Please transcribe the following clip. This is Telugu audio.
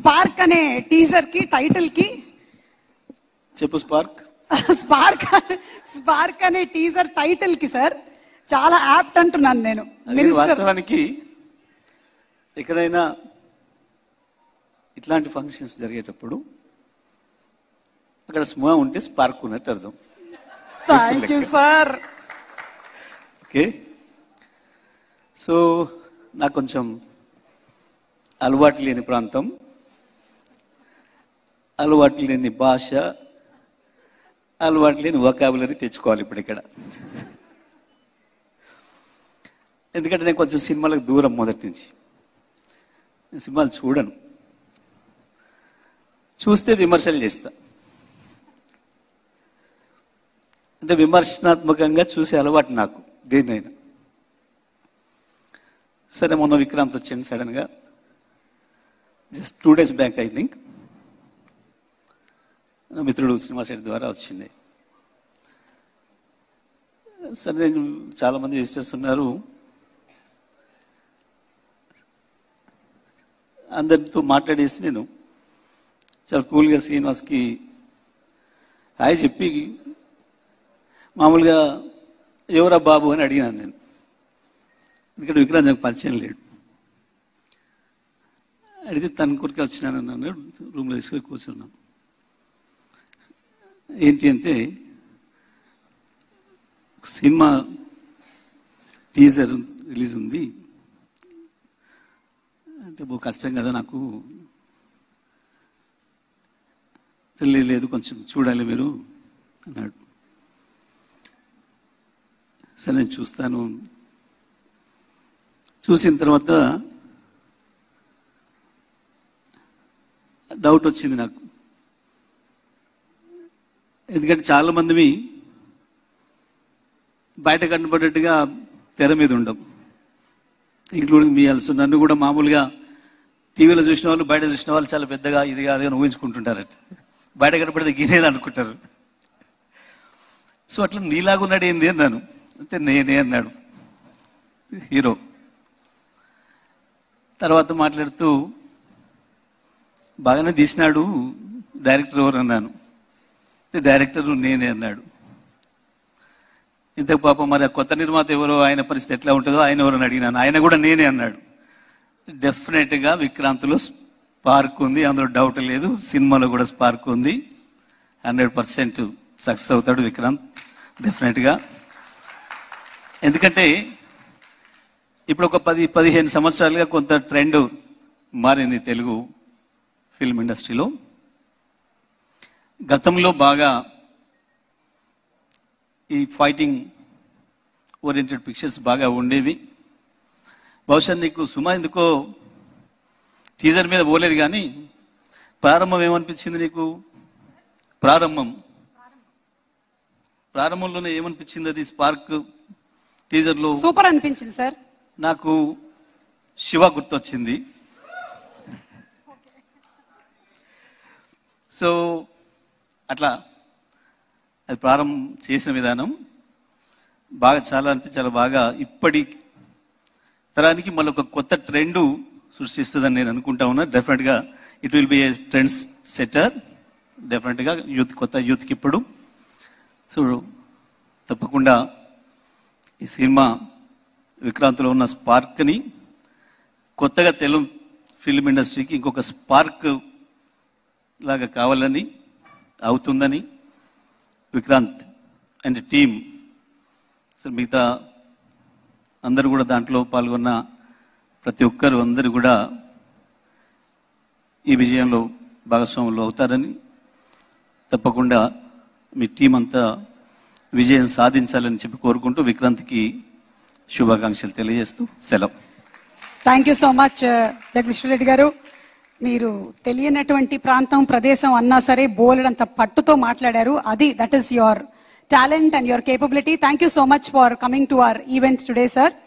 స్పార్క్ అనే టీజర్ కి టైటిల్ కి చెప్పు స్పార్క్ స్పార్క్ స్పార్క్ అనే టీజర్ టైటిల్ కి సార్ చాలా యాప్ట్ అంటున్నాను నేను అది మినిస్టర్ వాస్తవానికి ఎక్కడైనా ఇట్లాంటి ఫంక్షన్స్ జరిగేటప్పుడు అక్కడ స్మో ఉంటే స్పార్క్ ఉన్నట్టు అర్థం thank you sir okay so నాకు కొంచెం అలవాటు లేని ప్రాంతం అలవాటు లేని భాష అలవాటు లేని వొకాబులరీ తెచ్చుకోవాలి ఇప్పుడు ఇక్కడ ఎందుకంటే నేను కొంచెం సినిమాలకు దూరం మొదటి నుంచి నేను సినిమాలు చూడను చూస్తే విమర్శలు చేస్తా అంటే విమర్శనాత్మకంగా చూసే అలవాటు నాకు దేన్నైనా సరే మొన్న విక్రాంత్ వచ్చింది సడన్గా just two days back I think నా మిత్రుడు శ్రీనివాసరెడ్డి ద్వారా వచ్చింది సరే నేను చాలామంది విజిటర్స్ ఉన్నారు అందరితో మాట్లాడేసి నేను చాలా కూల్గా శ్రీనివాస్కి హాయ్ చెప్పి మామూలుగా ఎవరా బాబు అని అడిగినాను నేను ఎందుకంటే విక్రాంత్ నాకు పరిచయం లేడు అడిగితే తన కొరికి వచ్చినాను నన్ను రూమ్లో తీసుకొని కూర్చున్నాం ఏంటి అంటే సినిమా టీజర్ రిలీజ్ ఉంది అంటే బహు కష్టం కదా నాకు "లేదు, లేదు కొంచెం చూడాలి మీరు అన్నాడు సరే నేను చూస్తాను చూసిన తర్వాత డౌట్ వచ్చింది నాకు ఎందుకంటే చాలా మందివి బయట కనపడేట్టుగా తెర మీద ఉండవు ఇంక్లూడింగ్ మీ అలసు నన్ను కూడా మామూలుగా టీవీలో చూసిన వాళ్ళు బయట చూసిన వాళ్ళు చాలా పెద్దగా ఇది కాదు అని ఊహించుకుంటుంటారట బయట కనపడితే గినేది అనుకుంటారు సో అట్లా నీలాగున్నాడు ఏంది అన్నాను అంటే నేనే అన్నాడు హీరో తర్వాత మాట్లాడుతూ బాగానే తీసినాడు డైరెక్టర్ ఎవరు అన్నాను అంటే డైరెక్టర్ నేనే అన్నాడు ఇంతకు పాపం మరి ఆ కొత్త నిర్మాత ఎవరో ఆయన పరిస్థితి ఎట్లా ఉంటుందో ఆయన ఎవరని అడిగినాను ఆయన కూడా నేనే అన్నాడు డెఫినెట్గా విక్రాంత్లో స్పార్క్ ఉంది అందులో డౌట్ లేదు సినిమాలో కూడా స్పార్క్ ఉంది హండ్రెడ్ పర్సెంట్ సక్సెస్ అవుతాడు విక్రాంత్ డెఫినెట్గా ఎందుకంటే ఇప్పుడు ఒక పది పదిహేను సంవత్సరాలుగా కొంత ట్రెండ్ మారింది తెలుగు ఫిల్మ్ ఇండస్ట్రీలో గతంలో బాగా ఈ ఫైటింగ్ ఓరియంటెడ్ పిక్చర్స్ బాగా ఉండేవి బహుశా నీకు సుమా ఎందుకో టీజర్ మీద పోలేదు కానీ ప్రారంభం ఏమనిపించింది నీకు ప్రారంభం ప్రారంభంలోనే ఏమనిపించింది అది స్పార్క్ టీజర్లో సూపర్ అనిపించింది సార్ నాకు శివ గుర్తొచ్చింది సో అట్లా అది ప్రారంభం చేసిన విధానం బాగా చాలా అంటే చాలా బాగా ఇప్పటి తరానికి మళ్ళీ ఒక కొత్త ట్రెండ్ సృష్టిస్తుందని నేను అనుకుంటా ఉన్నా డెఫినెట్గా it will be a trends setter డెఫినెట్గా యూత్ కొత్త యూత్కి ఇప్పుడు సో తప్పకుండా ఈ సినిమా విక్రాంత్లో ఉన్న స్పార్క్ని కొత్తగా తెలుగు ఫిల్మ్ ఇండస్ట్రీకి ఇంకొక స్పార్క్ లాగా కావాలని అవుతుందని విక్రాంత్ అండ్ టీమ్ అసలు మిగతా అందరూ కూడా దాంట్లో పాల్గొన్న ప్రతి ఒక్కరు అందరూ కూడా ఈ విజయంలో భాగస్వాములు అవుతారని తప్పకుండా మీ టీం అంతా విజయం సాధించాలని చెప్పి కోరుకుంటూ విక్రాంత్కి శుభాకాంక్షలు తెలియజేస్తూ సెలవు thank you so much Jagadeeshwar Reddy గారు మీరు తెలియనటువంటి ప్రాంతం ప్రదేశం అన్నా సరే బోలెడంత పట్టుతో మాట్లాడారు అది that is your talent and your capability thank you so much for coming to our event today sir